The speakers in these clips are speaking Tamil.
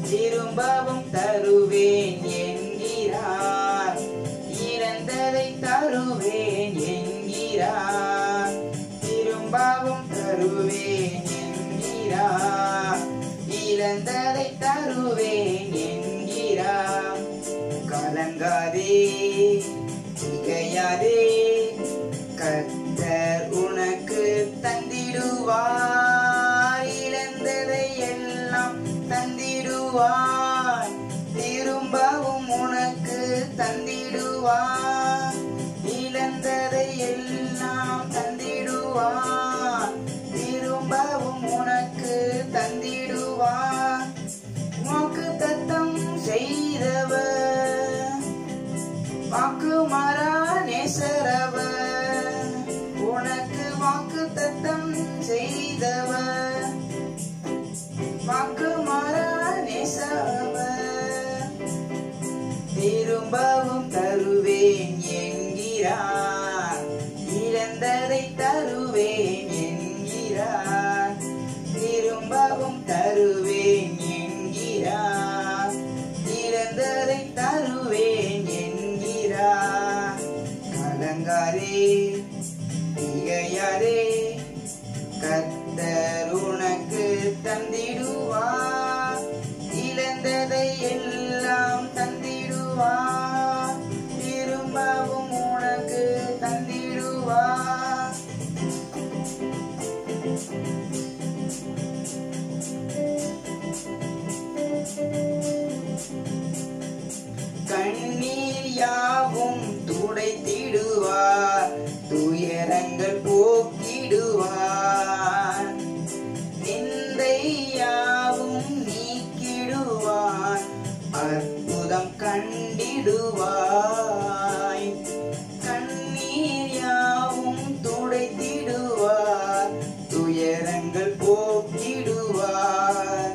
திரும்பவும் தருவேன் என்கிறார் இழந்ததை தருவேன் என்கிறார் திரும்பவும் தருவேன் என்கிறார் இழந்ததை தருவேன் என்கிறார் கலங்காதே திகையாதே கர்த்தர் உனக்கு தந்திடுவார் இழந்ததை எல்லாம் தந்திடுவார் திரும்பவும் உனக்கு தந்திடுவார் இழந்ததை எல்லாம் தந்திடுவார் திரும்பவும் உனக்கு தந்திடுவார் உனக்கு தத்தம் செய்தவர் வாக்கு மாறா நேசரவர் உனக்கு வாக்கு தத்தம் செய்தவர் வாக்கு மாறா நேசரவர் திரும்பவும் தருவேன் என்கிறார் இழந்ததை தருவேன் என்கிறார் திரும்பவும் தருவேன் என்கிறார் இழந்ததை தருவேன் என்கிறார் கலங்காரே திகையாரே கர்த்தர் உனக்கு தந்திடுவார் இழந்ததை எல்லாம் தந்திடுவார் திரும்பவும் உனக்கு தந்திடுவார் கண்ணீர் யாவும் துடைத்திடுவார் துயரங்கள் போக்கிடுவார் நிந்தை யாவும் நீக்கிடுவார் அற்புதம் கண்டிடுவாய் கண்ணீர் யாவும் துடைத்திடுவார் துயரங்கள் போக்கிடுவார்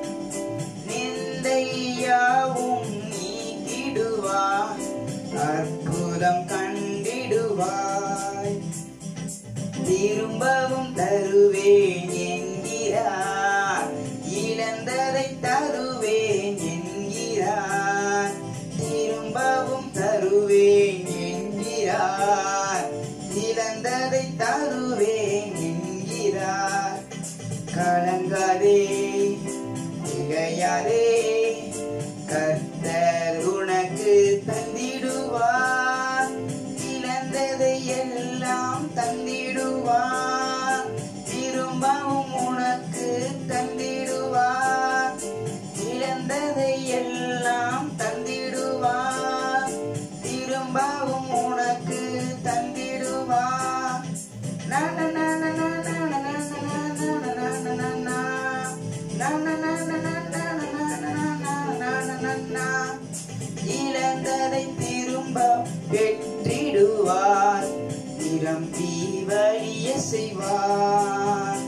நிந்தையாவும் நீக்கிடுவார் அற்புதம் கண்டிடுவாய் திரும்பவும் தருவேன் என்கிறார் இழந்ததை தருவேன் என்கிறார் திரும்பவும் தருவேன் என்கிறார் இழந்ததை தருவேன் என்கிறார் கலங்காதே திகையாதே கர்த்தர் உனக்கு தந்திடுவார் இழந்ததை எல்லாம் தந்திடுவார் திரும்பவும் உனக்கு தந்திடுவார் இழந்ததை எல்லாம் தந்திடுவார் திரும்பவும் உனக்கு தந்திடுவார் நா, நா, நா, நா, நா, நா, நா, நா, நா, நா, நா, நா, நா, நா. நா, நா, நா, நா, நா, நா, நா, நா, நா, நா, நா, நா, நா. இழந்ததை திரும்ப பெற்றிடுவார் திரும்பி வழிய செய்வார்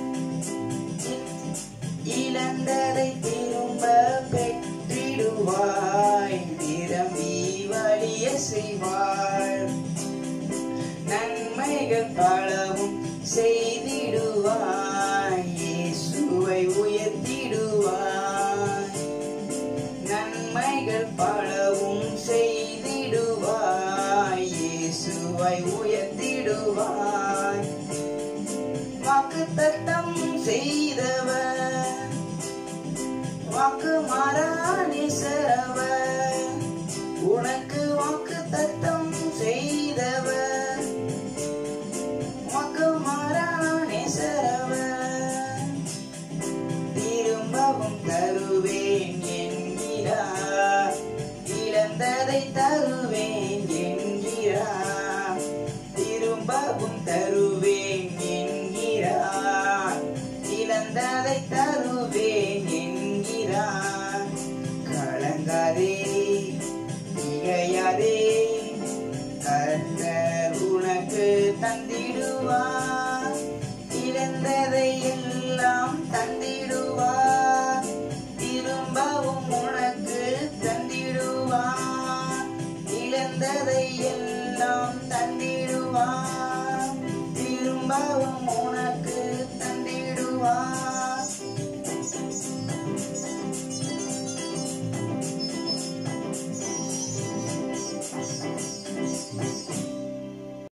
இழந்ததை திரும்ப பெற்றிடுவாய் நிரம்பி வழிய செய்வார் நன்மைகள் பலவும் செய்திடுவாய் இயேசுவை உயர்த்திடுவாய் நன்மைகள் பலவும் செய்திடுவாய் இயேசுவை உயர்த்திடுவாய் வாக்கு தத்தம் செய்தவர் வாக்கு மாறானேசரவர் உனக்கு வாக்கு தத்தம் செய்தவர் வாக்கு மாறானேசரவர் திரும்பவும் தருவேன் என்கிறார் இழந்ததை தருவேன் என்கிறார் திரும்பவும் தருவேன் என்கிறார் இழந்ததை தருவேன் என்கிறார் கலங்காதே திகையாதே கர்த்தர் உனக்கு தந்திடுவார் இழந்ததை எல்லாம் தந்திடுவார் திரும்பவும் உனக்கு தந்திடுவார் இழந்ததை எல்லாம் தந்திடுவார் திரும்பவும்